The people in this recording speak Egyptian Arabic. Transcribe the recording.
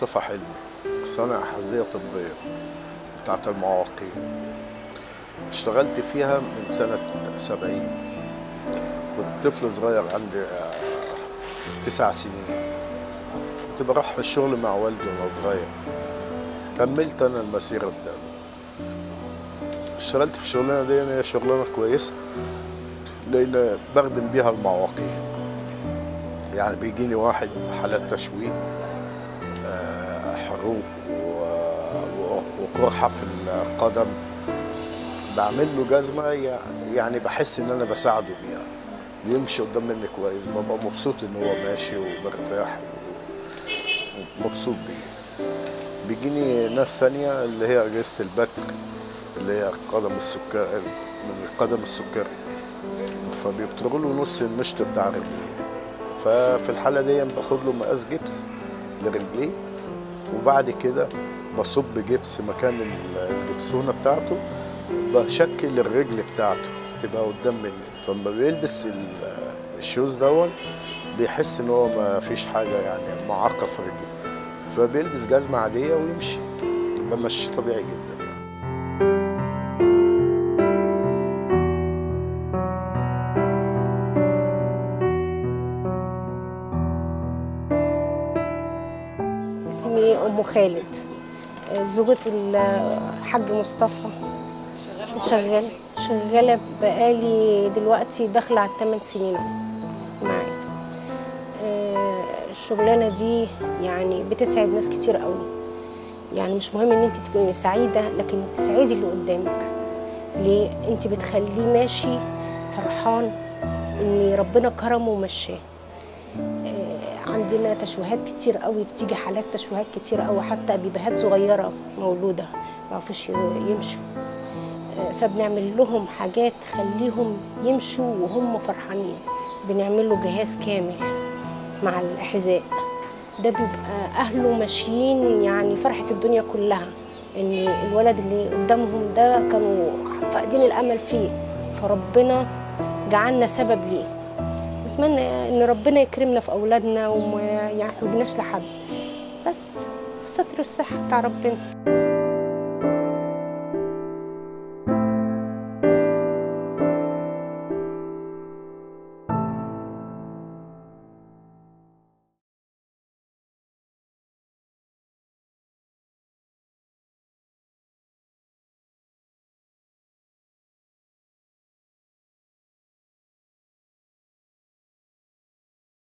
مصطفى حلمي صانع أحذية طبية بتاعت المعاقين اشتغلت فيها من سنة سبعين كنت طفل صغير عندي آه، تسع سنين كنت بروح الشغل مع والدي وأنا صغير كملت أنا المسيرة ده اشتغلت في الشغلانة دي هي شغلانة كويسة لأن بخدم بيها المعاقين يعني بيجيني واحد حالات تشويه آه، حروق و- و- وقرحة في القدم بعمل له جزمة يع- يعني بحس إن أنا بساعده بيها بيمشي قدام مني كويس ببقى مبسوط إن هو ماشي ومرتاح ومبسوط بيه بيجيني ناس تانية اللي هي أجهزة البتر اللي هي قدم السكري من القدم السكري فبيبتروا له نص المشط بتاع رجليه ففي الحالة دي باخد له مقاس جبس لرجليه وبعد كده بصب جبس مكان ال- الجبسونة بتاعته بشكل الرجل بتاعته تبقى قدام مني فلما بيلبس ال- الشوز دون بيحس ان هو ما فيش حاجة يعني معاقة في رجله فبيلبس جزمة عادية ويمشي بمشي طبيعي جدا يعني. اسمي ام خالد زوجة الحاج مصطفى شغال شغالة بقالي دلوقتي داخلة على 8 سنين معايا آه، الشغلانة دي يعني بتسعد ناس كتير قوي يعني مش مهم ان انت تبقي سعيدة لكن تسعدي اللي قدامك ليه انت بتخليه ماشي فرحان ان ربنا كرمه ومشاه عندنا تشويهات كتير قوي بتيجي حالات تشويهات كتير قوي حتى بيبيهات صغيره مولوده ما يعرفوش يمشوا آه، فبنعمل لهم حاجات تخليهم يمشوا وهم فرحانين بنعمل له جهاز كامل مع الحذاء ده بيبقى اهله ماشيين يعني فرحه الدنيا كلها ان الولد اللي قدامهم ده كانوا فاقدين الامل فيه فربنا جعلنا سبب ليه نتمنى ان ربنا يكرمنا في اولادنا وما يحوجناش لحد بس الستر والصحه بتاع ربنا